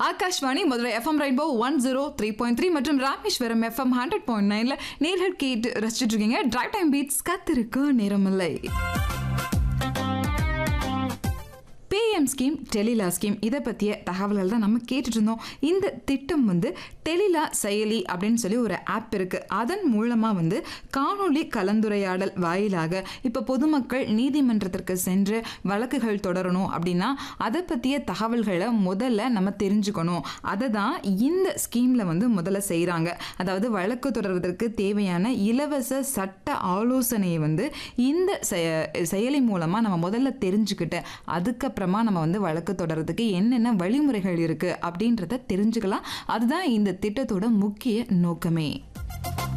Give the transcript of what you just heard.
Akashvani Madurai FM rainbow one zero three point three மற்றும் Rameswaram FM hundred point நைன்ல நேர்கள் கேட்டு ரசிச்சுட்டு இருக்கீங்க டிரைவ் டைம் பீட்ஸ் கத்திருக்கு நேரமில்லை பிஎம் ஸ்கீம் டெலிலா ஸ்கீம் இதை பற்றிய தகவல்கள் தான் நம்ம கேட்டுட்டு இருந்தோம் இந்த திட்டம் வந்து டெலிலா செயலி அப்படின்னு சொல்லி ஒரு ஆப் இருக்குது அதன் மூலமாக வந்து காணொளி கலந்துரையாடல் வாயிலாக இப்போ பொதுமக்கள் நீதிமன்றத்திற்கு சென்று வழக்குகள் தொடரணும் அப்படின்னா அதை பற்றிய தகவல்களை முதல்ல நம்ம தெரிஞ்சுக்கணும் அதை தான் இந்த ஸ்கீமில் வந்து முதல்ல செய்கிறாங்க அதாவது வழக்கு தொடர்வதற்கு தேவையான இலவச சட்ட ஆலோசனையை வந்து இந்த செய- செயலி மூலமாக நம்ம முதல்ல தெரிஞ்சுக்கிட்டு அதுக்கப்புறமா நம்ம வந்து வழக்கு தொடர்றதுக்கு என்னென்ன வழிமுறைகள் இருக்குது அப்படின்றத தெரிஞ்சுக்கலாம் அதுதான் இந்த திட்டத்தோட முக்கிய நோக்கமே